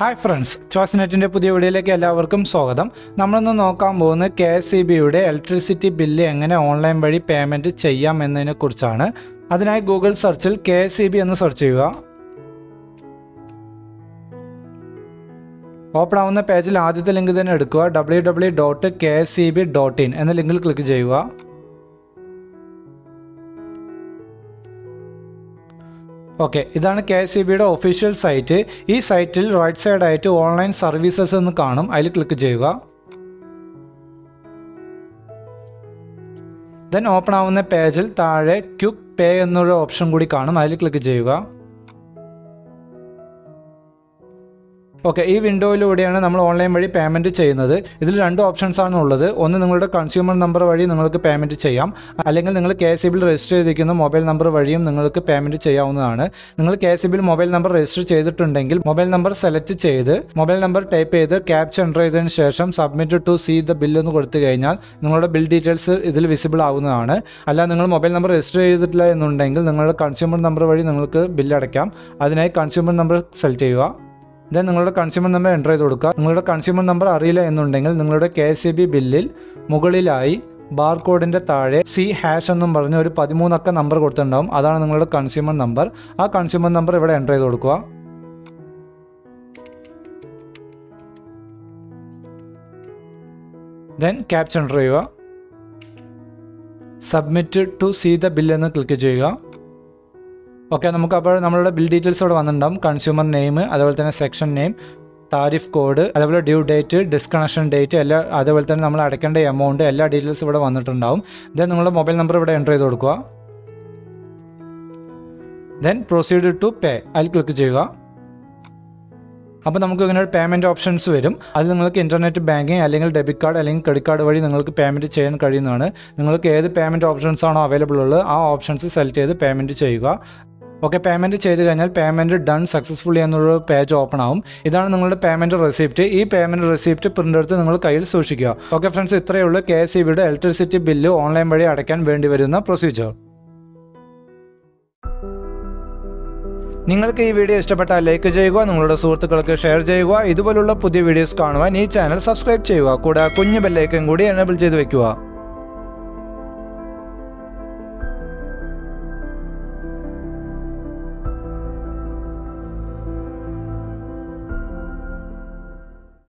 hi friends choice നെറ്റിൻ്റെ പുതിയ വീഡിയോയിലേക്ക് എല്ലാവർക്കും സ്വാഗതം നമ്മളിന്ന് നോക്കാൻ പോകുന്നത് കെ എസ് ഇ ബിയുടെ ഇലക്ട്രിസിറ്റി ബില്ല് എങ്ങനെ ഓൺലൈൻ വഴി പേയ്മെൻറ്റ് ചെയ്യാം എന്നതിനെ കുറിച്ചാണ് അതിനായി ഗൂഗിൾ സെർച്ചിൽ കെ എസ് ഇ ബി എന്ന് സെർച്ച് ചെയ്യുക ഓപ്പൺ ആവുന്ന പേജിൽ ആദ്യത്തെ ലിങ്ക് തന്നെ എടുക്കുക W W dot K S E B dot in എന്ന ലിങ്കിൽ ക്ലിക്ക് ചെയ്യുക ഓക്കെ ഇതാണ് കെ എസ് ഇ ബിയുടെ ഒഫീഷ്യൽ സൈറ്റ് ഈ സൈറ്റിൽ റൈറ്റ് സൈഡായിട്ട് ഓൺലൈൻ സർവീസസ് എന്ന് കാണും അതിൽ ക്ലിക്ക് ചെയ്യുക ദെൻ ഓപ്പൺ ആവുന്ന പേജിൽ താഴെ ക്യുക്ക് പേ എന്നൊരു ഓപ്ഷൻ കൂടി കാണും അതിൽ ക്ലിക്ക് ചെയ്യുക ഓക്കെ ഈ വിൻഡോയിലൂടെയാണ് നമ്മൾ ഓൺലൈൻ വഴി പേയ്മെൻറ്റ് ചെയ്യുന്നത് ഇതിൽ രണ്ട് ഓപ്ഷൻസ് ആണ് ഉള്ളത് ഒന്ന് നിങ്ങളുടെ കൺസ്യൂമർ നമ്പർ വഴി നിങ്ങൾക്ക് പേയ്മെൻറ്റ് ചെയ്യാം അല്ലെങ്കിൽ നിങ്ങൾ കെ എസ് ബിൽ രജിസ്റ്റർ ചെയ്തിരിക്കുന്ന മൊബൈൽ നമ്പർ വഴിയും നിങ്ങൾക്ക് പേയ്മെൻറ്റ് ചെയ്യാവുന്നതാണ് നിങ്ങൾ K S bill mobile number register ചെയ്തിട്ടുണ്ടെങ്കിൽ മൊബൈൽ നമ്പർ സെലക്ട് ചെയ്ത് മൊബൈൽ നമ്പർ ടൈപ്പ് ചെയ്ത് ക്യാപ്ച എൻ്റർ ചെയ്തതിന് ശേഷം submit to see the bill എന്ന് കൊടുത്തു കഴിഞ്ഞാൽ നിങ്ങളുടെ ബിൽ ഡീറ്റെയിൽസ് ഇതിൽ വിസിബിൾ ആവുന്നതാണ് അല്ല നിങ്ങൾ മൊബൈൽ നമ്പർ രജിസ്റ്റർ ചെയ്തിട്ടില്ല എന്നുണ്ടെങ്കിൽ നിങ്ങളുടെ കൺസ്യൂമർ നമ്പർ വഴി നിങ്ങൾക്ക് ബില്ല് അടയ്ക്കാം അതിനായി കൺസ്യൂമർ നമ്പർ സെലക്ട് ചെയ്യുക ദെൻ നിങ്ങളുടെ കൺസ്യൂമർ നമ്പർ എൻ്റർ ചെയ്ത് കൊടുക്കുക നിങ്ങളുടെ കൺസ്യൂമർ നമ്പർ അറിയില്ല എന്നുണ്ടെങ്കിൽ നിങ്ങളുടെ കെ എസ് ഇ ബി ബില്ലിൽ മുകളിലായി ബാർകോഡിൻ്റെ താഴെ സി ഹാഷ് എന്നും പറഞ്ഞ് ഒരു പതിമൂന്നക്ക നമ്പർ കൊടുത്തിട്ടുണ്ടാവും അതാണ് നിങ്ങളുടെ കൺസ്യൂമർ നമ്പർ ആ കൺസ്യൂമർ നമ്പർ ഇവിടെ എൻ്റർ ചെയ്ത് കൊടുക്കുക ദെൻ ക്യാപ്ചർ എൻ്റർ ചെയ്യുക submit to see the bill എന്ന് ക്ലിക്ക് ചെയ്യുക ഓക്കെ നമുക്ക് അപ്പോൾ നമ്മളുടെ ബിൽ ഡീറ്റെയിൽസ് ഇവിടെ വന്നിട്ടുണ്ടാവും കൺസ്യൂമർ നെയിം അതുപോലെ തന്നെ സെക്ഷൻ നെയിം താരിഫ് കോഡ് അതേപോലെ ഡ്യൂ ഡേറ്റ് ഡിസ്കണക്ഷൻ ഡേറ്റ് എല്ലാ അതേപോലെ തന്നെ നമ്മൾ അടയ്ക്കേണ്ട എമൗണ്ട് എല്ലാ ഡീറ്റെയിൽസ് ഇവിടെ വന്നിട്ടുണ്ടാവും ദെൻ നിങ്ങളുടെ മൊബൈൽ നമ്പർ ഇവിടെ എൻ്റർ ചെയ്ത് കൊടുക്കുക ദെൻ പ്രൊസീഡ് ടു പേ അതിൽ ക്ലിക്ക് ചെയ്യുക അപ്പോൾ നമുക്ക് ഇങ്ങനെ പേയ്മെൻറ്റ് ഓപ്ഷൻസ് വരും അതിൽ നിങ്ങൾക്ക് ഇൻ്റർനെറ്റ് ബാങ്കിങ് അല്ലെങ്കിൽ ഡെബിറ്റ് കാർഡ് അല്ലെങ്കിൽ ക്രെഡിറ്റ് കാർഡ് വഴി നിങ്ങൾക്ക് പേയ്മെൻറ്റ് ചെയ്യാൻ കഴിയുന്നതാണ് നിങ്ങൾക്ക് ഏത് പേയ്മെൻറ്റ് ഓപ്ഷൻസ് ആണോ അവൈലബിൾ ഉള്ളത് ആ ഓപ്ഷൻസ് സെലക്ട് ചെയ്ത് പേയ്മെൻറ്റ് ചെയ്യുക ഓക്കെ പേയ്മെൻറ്റ് ചെയ്ത് കഴിഞ്ഞാൽ പേയ്മെൻറ്റ് ഡൺ സക്സസ്ഫുള്ളി എന്നുള്ള പേജ് ഓപ്പൺ ആവും ഇതാണ് നിങ്ങളുടെ പേയ്മെൻറ്റ് റെസിപ്റ്റ് ഈ പേയ്മെൻറ്റ് റെസിപ്റ്റ് പ്രിൻ്റ് എടുത്ത് നിങ്ങൾ കയ്യിൽ സൂക്ഷിക്കുക ഓക്കെ ഫ്രണ്ട്സ് ഇത്രയേ ഉള്ളൂ കെ എസ് ഇ ബിയുടെ ഇലക്ട്രിസിറ്റി ബില്ല് ഓൺലൈൻ വഴി അടയ്ക്കാൻ വേണ്ടി വരുന്ന പ്രൊസീജിയർ നിങ്ങൾക്ക് ഈ വീഡിയോ ഇഷ്ടപ്പെട്ടാൽ ലൈക്ക് ചെയ്യുക നിങ്ങളുടെ സുഹൃത്തുക്കൾക്ക് ഷെയർ ചെയ്യുക ഇതുപോലുള്ള പുതിയ വീഡിയോസ് കാണുവാൻ ഈ ചാനൽ സബ്സ്ക്രൈബ് ചെയ്യുക കൂടെ കുഞ്ഞു ബെല്ലൈക്കൻ കൂടി എനേബിൾ ചെയ്ത് വെക്കുക